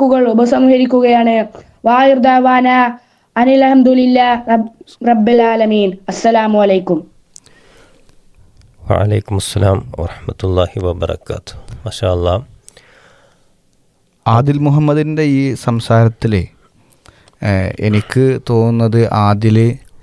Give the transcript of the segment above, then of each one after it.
വാക്കുകൾ ഉപസംഹരിക്കുകയാണ് വായുർദാവാന അനിൽ അഹമ്മദില്ല റബ്ബലാലമീൻ അസ്സലാമു അലൈക്കും വലൈക്കും അസ്സലാം വറഹമത്തല്ലാഹി വബർക്കാത്തു മഷാ അല്ലാ ആദിൽ മുഹമ്മദിൻ്റെ ഈ സംസാരത്തിൽ എനിക്ക് തോന്നുന്നത് ആദിൽ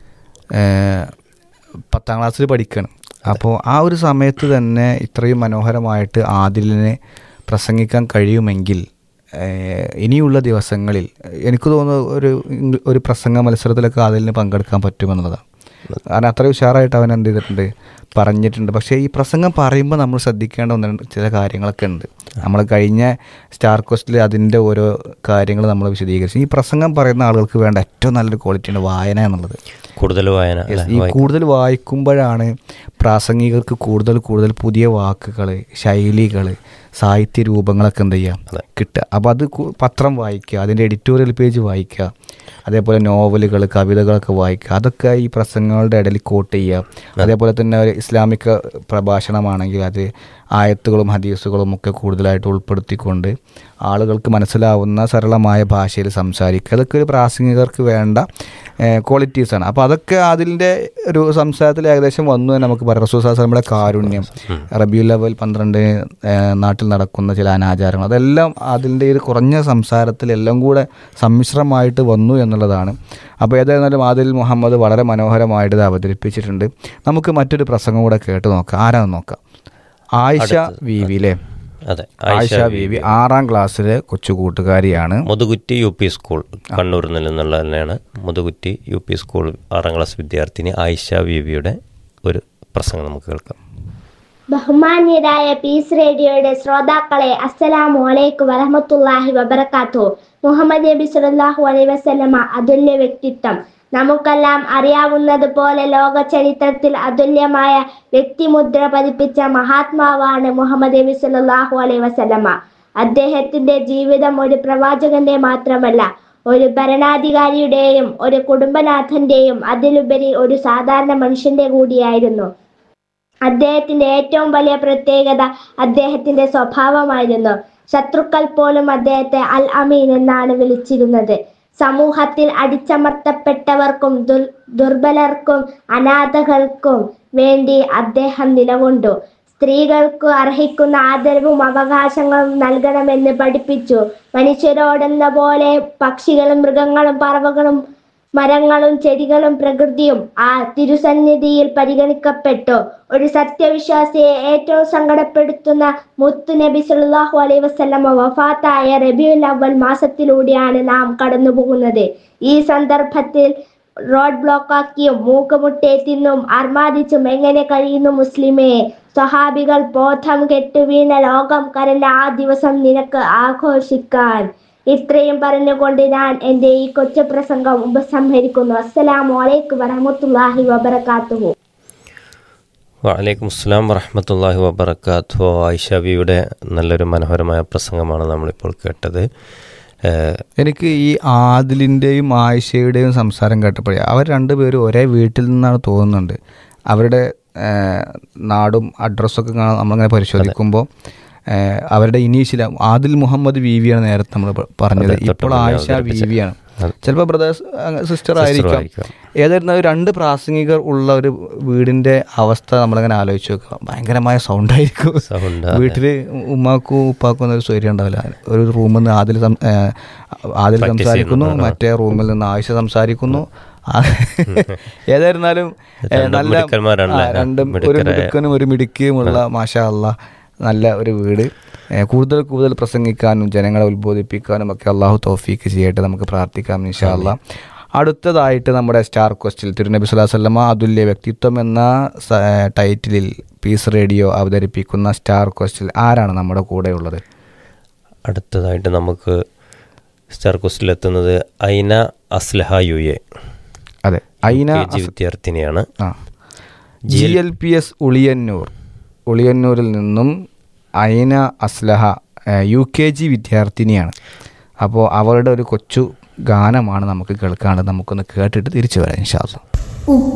പത്താം ക്ലാസ്സിൽ പഠിക്കണം അപ്പോൾ ആ ഒരു സമയത്ത് തന്നെ ഇത്രയും മനോഹരമായിട്ട് ആദിലിനെ പ്രസംഗിക്കാൻ കഴിയുമെങ്കിൽ ഏഹ്, ഇനിയുള്ള ദിവസങ്ങളിൽ എനിക്ക് തോന്നുന്നു ഒരു ഇംഗ്ല- ഒരു പ്രസംഗ മത്സരത്തിലൊക്കെ ആദിലിന് പങ്കെടുക്കാൻ പറ്റുമെന്നുള്ളതാണ് കാരണം അത്ര ഉഷാറായിട്ട് അവൻ എന്ത് ചെയ്തിട്ടുണ്ട് പറഞ്ഞിട്ടുണ്ട് പക്ഷേ ഈ പ്രസംഗം പറയുമ്പോൾ നമ്മൾ ശ്രദ്ധിക്കേണ്ട ഒന്ന് രണ്ട് ചില കാര്യങ്ങളൊക്കെ ഉണ്ട് നമ്മൾ കഴിഞ്ഞ സ്റ്റാർ കോസ്റ്റിൽ അതിൻ്റെ ഓരോ കാര്യങ്ങൾ നമ്മൾ വിശദീകരിച്ചു ഈ പ്രസംഗം പറയുന്ന ആളുകൾക്ക് വേണ്ട ഏറ്റവും നല്ലൊരു ക്വാളിറ്റിയാണ് വായന എന്നുള്ളത് കൂടുതൽ വായന അല്ലേ? ഈ വായി- കൂടുതൽ വായിക്കുമ്പോഴാണ് പ്രാസംഗികർക്ക് കൂടുതൽ കൂടുതൽ പുതിയ വാക്കുകൾ ശൈലികൾ സാഹിത്യ രൂപങ്ങളൊക്കെ എന്ത് ചെയ്യാം അതെ. കിട്ടുക അപ്പോൾ അത് കു- പത്രം വായിക്കുക അതിൻ്റെ എഡിറ്റോറിയൽ പേജ് വായിക്കുക അതേപോലെ നോവലുകൾ കവിതകളൊക്കെ വായിക്കുക അതൊക്കെ ഈ പ്രസംഗങ്ങളുടെ ഇടയിൽ കോട്ട് ചെയ്യുക അതേപോലെ തന്നെ ഒരു ഇസ്ലാമിക പ്രഭാഷണമാണെങ്കിൽ അത് ആയത്തുകളും ഹദീസുകളും ഒക്കെ കൂടുതലായിട്ട് ഉൾപ്പെടുത്തിക്കൊണ്ട് ആളുകൾക്ക് മനസ്സിലാവുന്ന സരളമായ ഭാഷയിൽ സംസാരിക്കുക അതൊക്കെ ഒരു പ്രാസംഗികർക്ക് വേണ്ട ക്വാളിറ്റീസാണ് അപ്പോൾ അതൊക്കെ അതിൻ്റെ ഒരു സംസാരത്തിൽ ഏകദേശം വന്നു എന്ന് നമുക്ക് പറയാം റസൂൽ നമ്മുടെ കാരുണ്യം റബിയു ലെവൽ പന്ത്രണ്ട് നാട്ടിൽ നടക്കുന്ന ചില അനാചാരങ്ങൾ അതെല്ലാം അതിൻ്റെ ഒരു കുറഞ്ഞ സംസാരത്തിൽ എല്ലാം കൂടെ സമ്മിശ്രമായിട്ട് വന്നു എന്നുള്ളതാണ് അപ്പോൾ ഏതായിരുന്നാലും ആദിൽ മുഹമ്മദ് വളരെ മനോഹരമായിട്ട് ഇത് അവതരിപ്പിച്ചിട്ടുണ്ട് നമുക്ക് മറ്റൊരു പ്രസംഗം കൂടെ കേട്ട് നോക്കാം ആരാന്ന് നോക്കാം ആയിഷ വി വി അല്ലേ അതെ ആയിഷ വി വി ആറാം ക്ലാസ്സിലെ കൊച്ചു കൂട്ടുകാരിയാണ് മുതുകുറ്റി യു പി സ്കൂൾ കണ്ണൂരിൽ നിന്നുള്ള തന്നെയാണ് മുതുകുറ്റി യു പി സ്കൂൾ ആറാം ക്ലാസ് വിദ്യാർത്ഥിനി ആയിഷ ബീവിയുടെ ഒരു പ്രസംഗം നമുക്ക് കേൾക്കാം ബഹുമാന്യരായ പീസ് റേഡിയോയുടെ ശ്രോതാക്കളെ അസ്സലാമു അലൈക്കും വറഹമത്തുള്ളാഹി വബറകാത്തു മുഹമ്മദ് നബി സല്ലല്ലാഹു അലൈഹി വസല്ലമ അതുല്യ വ്യക്തിത്വം നമുക്കെല്ലാം അറിയാവുന്നതുപോലെ ലോക ചരിത്രത്തിൽ അതുല്യമായ വ്യക്തിമുദ്ര പതിപ്പിച്ച മഹാത്മാവാണ് മുഹമ്മദ് നബി സല്ലല്ലാഹു അലൈഹി വസല്ലമ അദ്ദേഹത്തിന്റെ ജീവിതം ഒരു പ്രവാചകന്റെ മാത്രമല്ല ഒരു ഭരണാധികാരിയുടെയും ഒരു കുടുംബനാഥന്റെയും അതിലുപരി ഒരു സാധാരണ മനുഷ്യന്റെ കൂടിയായിരുന്നു അദ്ദേഹത്തിന്റെ ഏറ്റവും വലിയ പ്രത്യേകത അദ്ദേഹത്തിന്റെ സ്വഭാവമായിരുന്നു ശത്രുക്കൾ പോലും അദ്ദേഹത്തെ അൽ അമീൻ എന്നാണ് വിളിച്ചിരുന്നത് സമൂഹത്തിൽ അടിച്ചമർത്തപ്പെട്ടവർക്കും ദുർ ദുർബലർക്കും അനാഥകൾക്കും വേണ്ടി അദ്ദേഹം നിലകൊണ്ടു സ്ത്രീകൾക്ക് അർഹിക്കുന്ന ആദരവും അവകാശങ്ങളും നൽകണമെന്ന് പഠിപ്പിച്ചു മനുഷ്യരോടെന്ന പോലെ പക്ഷികളും മൃഗങ്ങളും പറവകളും മരങ്ങളും ചെടികളും പ്രകൃതിയും ആ തിരുസന്നിധിയിൽ പരിഗണിക്കപ്പെട്ടു ഒരു സത്യവിശ്വാസിയെ ഏറ്റവും സങ്കടപ്പെടുത്തുന്ന മുത്തു നബി സല്ലല്ലാഹു അലൈഹി വസല്ലമ വഫാത്തായ റബിയുൽ അവൽ മാസത്തിലൂടെയാണ് നാം കടന്നു പോകുന്നത് ഈ സന്ദർഭത്തിൽ റോഡ് ബ്ലോക്കാക്കിയും മൂക്കുമുട്ടെ തിന്നും അർമാദിച്ചും എങ്ങനെ കഴിയുന്നു മുസ്ലിമേ സ്വഹാബികൾ ബോധം കെട്ടു വീണ ലോകം കരഞ്ഞ ആ ദിവസം നിനക്ക് ആഘോഷിക്കാൻ ഇത്രയും പറഞ്ഞുകൊണ്ട് ഞാൻ എൻ്റെ ഈ കൊച്ചു പ്രസംഗം ഉപസംഹരിക്കുന്നു അസ്സലാമു അലൈക്കും വറഹമത്തുള്ളാഹി വബറകാതുഹു വലൈക്കും അസ്സലാം വറഹമത്തല്ലാഹി വബർക്കാത്തു ആയിഷ ബീവിയുടെ നല്ലൊരു മനോഹരമായ പ്രസംഗമാണ് നമ്മളിപ്പോൾ കേട്ടത് ഏഹ്, എനിക്ക് ഈ ആദിലിൻ്റെയും ആയിഷയുടെയും സംസാരം കേട്ടപ്പോഴേ അവർ രണ്ടുപേരും ഒരേ വീട്ടിൽ നിന്നാണ് തോന്നുന്നുണ്ട് അവരുടെ ഏഹ്, നാടും അഡ്രസ്സൊക്കെ കാണാൻ നമ്മളിങ്ങനെ പരിശോധിക്കുമ്പോൾ ഏഹ്, അവരുടെ ഇനീഷ്യൽ ആദിൽ മുഹമ്മദ് വി വിയാണ് നേരത്തെ നമ്മൾ പ- പറഞ്ഞത് അതെ, ഇപ്പോൾ തൊട്ടുടനെ ആയിഷ വി അവതരിപ്പിച്ച. വിയാണ് അതെ. ചിലപ്പോൾ ബ്രദേഴ്സ് സിസ്റ്റർ ആയിരിക്കാം ആയിരിക്കാം. ഏതായിരുന്നാലും രണ്ട് പ്രാസംഗികർ ഉള്ള ഒരു വീടിൻ്റെ അവസ്ഥ നമ്മളിങ്ങനെ ആലോചിച്ച് നോക്കുക ഭയങ്കരമായ സൗണ്ട് ആയിരിക്കും Sound, അതെ. വീട്ടിൽ ഉമ്മാക്കും ഉപ്പാക്കും ഒന്നും ഒരു സ്വൈര്യം ഉണ്ടാവില്ല ഒരു റൂമിൽ നിന്ന് ആദിൽ സം- ഏഹ് ആദിൽ Practice സംസാരിക്കുന്നു ചെയ്യുന്നു. ആ. മറ്റേ റൂമിൽ നിന്ന് ആയിഷ സംസാരിക്കുന്നു ആ, ഏതായിരുന്നാലും ഏഹ്, രണ്ടും നല്ല മിടുക്കന്മാരാണല്ലേ? ആ, രണ്ടും ഒരു മിടുക്കരായ. മിടുക്കനും ഒരു മിടുക്കിയുമുള്ള മാഷാ അല്ല നല്ല ഒരു വീട് ഏഹ്, കൂടുതൽ കൂടുതൽ പ്രസംഗിക്കാനും ജനങ്ങളെ ഉത്ബോധിപ്പിക്കാനും ഒക്കെ അള്ളാഹു തൗഫീക്ക് ചെയ്യട്ടെ നമുക്ക് പ്രാർത്ഥിക്കാം ഇൻഷാ അല്ലാ അടുത്തതായിട്ട് നമ്മുടെ സ്റ്റാർ ക്വസ്റ്റിൽ തിരുനബി സ്വല്ലല്ലാഹു അലൈഹി വസല്ലമ അതുല്യ വ്യക്തിത്വം എന്ന സ- ഏഹ്, ടൈറ്റിലിൽ പീസ് റേഡിയോ അവതരിപ്പിക്കുന്ന സ്റ്റാർ ക്വസ്റ്റിൽ ആരാണ് നമ്മുടെ കൂടെ ഉള്ളത് അടുത്തതായിട്ട് നമുക്ക് സ്റ്റാർ ക്വസ്റ്റിലെത്തുന്നത് ഐന അസ്ലഹ യു എ അതെ ഐന കെ ജി വിദ്യാർത്ഥിനിയാണ് ആ G L P S Uliyannoor ഉളിയന്നൂരിൽ നിന്നും ഐന അസ്ലഹ ഏഹ്, യു കെ ജി വിദ്യാർത്ഥിനിയാണ് അപ്പോൾ അവരുടെ ഒരു കൊച്ചു ഗാനമാണ് നമുക്ക് കേൾക്കാണ്ട് നമുക്കൊന്ന് കേട്ടിട്ട് തിരിച്ചു വരാം ഇൻഷാല്ല ഉപ്പ